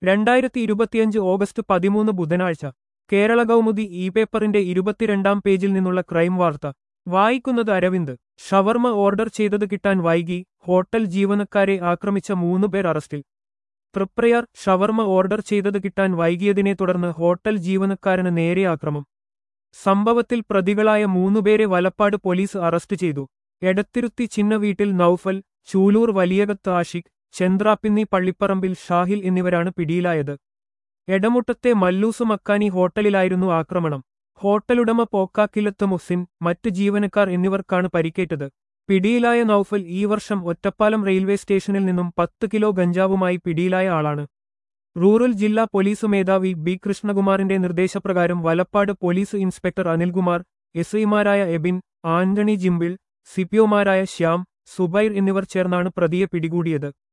രണ്ടായിരത്തി ഇരുപത്തിയഞ്ച് ഓഗസ്റ്റ് പതിമൂന്ന് ബുധനാഴ്ച കേരള കൗമുദി ഇ പേപ്പറിന്റെ ഇരുപത്തിരണ്ടാം പേജിൽ നിന്നുള്ള ക്രൈം വാർത്ത വായിക്കുന്നത് അരവിന്ദ് ഷവർമ ഓർഡർ ചെയ്തത് കിട്ടാൻ വൈകി ഹോട്ടൽ ജീവനക്കാരെ ആക്രമിച്ച മൂന്നുപേർ അറസ്റ്റിൽ തൃപ്രയാർ ഷവർമ ഓർഡർ ചെയ്തത് കിട്ടാൻ വൈകിയതിനെ തുടർന്ന് ഹോട്ടൽ ജീവനക്കാരന് നേരെ ആക്രമം സംഭവത്തിൽ പ്രതികളായ മൂന്നുപേരെ വലപ്പാട് പോലീസ് അറസ്റ്റ് ചെയ്തു എടത്തിരുത്തി ചിന്ന വീട്ടിൽ നൌഫൽ ചൂലൂർ വലിയകത്ത് ആഷിഖ് ചന്ദ്രാപ്പിന്നി പള്ളിപ്പറമ്പിൽ ഷാഹിൽ എന്നിവരാണ് പിടിയിലായത് എടമുട്ടത്തെ മല്ലൂസ് മക്കാനി ഹോട്ടലിലായിരുന്നു ആക്രമണം ഹോട്ടലുടമ പോക്കാക്കിലത്ത് മുസിൻ മറ്റ് ജീവനക്കാർ എന്നിവർക്കാണ് പരിക്കേറ്റത് പിടിയിലായ നൌഫൽ ഈ വർഷം ഒറ്റപ്പാലം റെയിൽവേ സ്റ്റേഷനിൽ നിന്നും പത്ത് കിലോ ഗഞ്ചാവുമായി പിടിയിലായ ആളാണ് റൂറൽ ജില്ലാ പോലീസ് മേധാവി ബി കൃഷ്ണകുമാറിന്റെ നിർദ്ദേശപ്രകാരം Valappad police inspector Anilkumar S ഐമാരായ എബിൻ ആന്റണി ജിംബിൾ സിപിഒമാരായ ശ്യാം സുബൈർ എന്നിവർ ചേർന്നാണ് പ്രതിയെ പിടികൂടിയത്